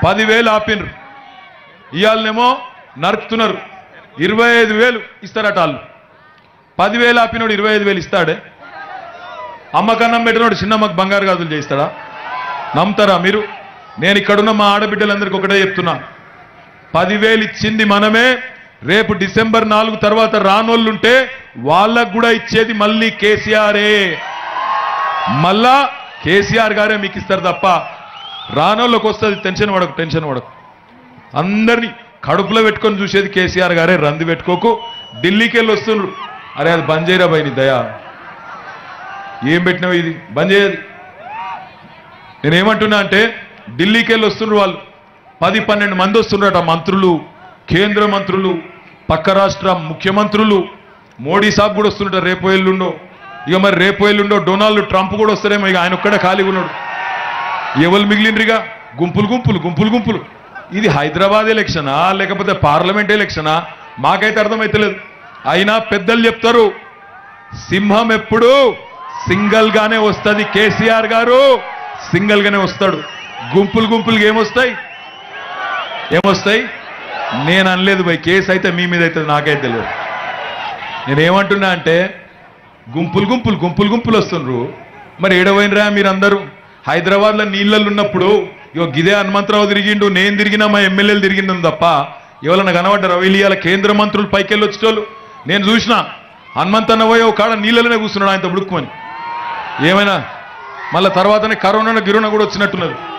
పదివేలు ఆపినరు ఇవాళనేమో నరుకుతున్నారు ఇరవై ఐదు వేలు ఇస్తారట వాళ్ళు పదివేలు ఆపినోడు ఇరవై ఐదు వేలు ఇస్తాడే అమ్మకన్నం పెట్టినోడు చిన్నమ్మకు బంగారు గాజులు చేయిస్తాడా నమ్ముతారా మీరు నేను ఇక్కడున్న మా ఆడబిడ్డలందరికీ ఒకటే చెప్తున్నా పదివేలు ఇచ్చింది మనమే రేపు డిసెంబర్ నాలుగు తర్వాత రానోళ్ళుంటే వాళ్ళకు కూడా ఇచ్చేది మళ్ళీ కేసీఆరే మళ్ళా కేసీఆర్ గారే మీకు ఇస్తారు తప్ప రానోళ్ళకి వస్తుంది టెన్షన్ పడకు టెన్షన్ పడకు అందరినీ కడుపులో పెట్టుకొని చూసేది కేసీఆర్ గారే రంది పెట్టుకోకు ఢిల్లీకి వెళ్ళి వస్తుండ్రు అరే అది బంద్ చేయరా భయ్ నీ దయా ఏం పెట్టినావు ఇది బంద్ చేయదు నేనేమంటున్నా అంటే ఢిల్లీకి వెళ్ళి వస్తుండ్రు వాళ్ళు పది పన్నెండు మంది వస్తుండ్రట మంత్రులు కేంద్ర మంత్రులు పక్క రాష్ట్ర ముఖ్యమంత్రులు మోడీ సాబ్ కూడా వస్తుండట రేపు ఎల్లుండో ఇక మరి రేపు ఎల్లుండో డొనాల్డ్ ట్రంప్ కూడా వస్తారేమో ఇక ఆయన ఒక్కడే ఖాళీగా ఉన్నాడు ఎవరు మిగిలిండ్రిగా గుంపులు గుంపులు గుంపులు గుంపులు ఇది హైదరాబాద్ ఎలక్షనా లేకపోతే పార్లమెంట్ ఎలక్షనా మాకైతే అర్థమైతలేదు అయినా పెద్దలు చెప్తారు సింహం ఎప్పుడు సింగల్ గానే వస్తుంది కేసీఆర్ గారు సింగల్ గానే వస్తాడు గుంపులు గుంపులుగా ఏమొస్తాయి ఏమొస్తాయి నేను అనలేదు భయ్ కేసు అయితే మీ మీద అయితే నాకైతే తెలియదు నేనేమంటున్నా అంటే గుంపులు గుంపులు గుంపులు గుంపులు వస్తుండ్రు మరి ఏడవైనరా మీరందరూ హైదరాబాద్లో నీళ్ళల్లో ఉన్నప్పుడు ఇగో గిదే హనుమంతరావు తిరిగిండు నేను తిరిగినా మా ఎమ్మెల్యేలు తిరిగిండు తప్ప ఎవరన్నా కనబడ్డారు వీళ్ళ కేంద్ర మంత్రులు పైకి వెళ్ళి వచ్చేటోళ్ళు నేను చూసిన హనుమంతన్న పోయి ఒక కాడ నీళ్ళలోనే కూర్చున్నాడు ఆయనతో బుడుక్కుమని ఏమైనా మళ్ళీ తర్వాతనే కరోనా గిరోనా కూడా వచ్చినట్టున్నది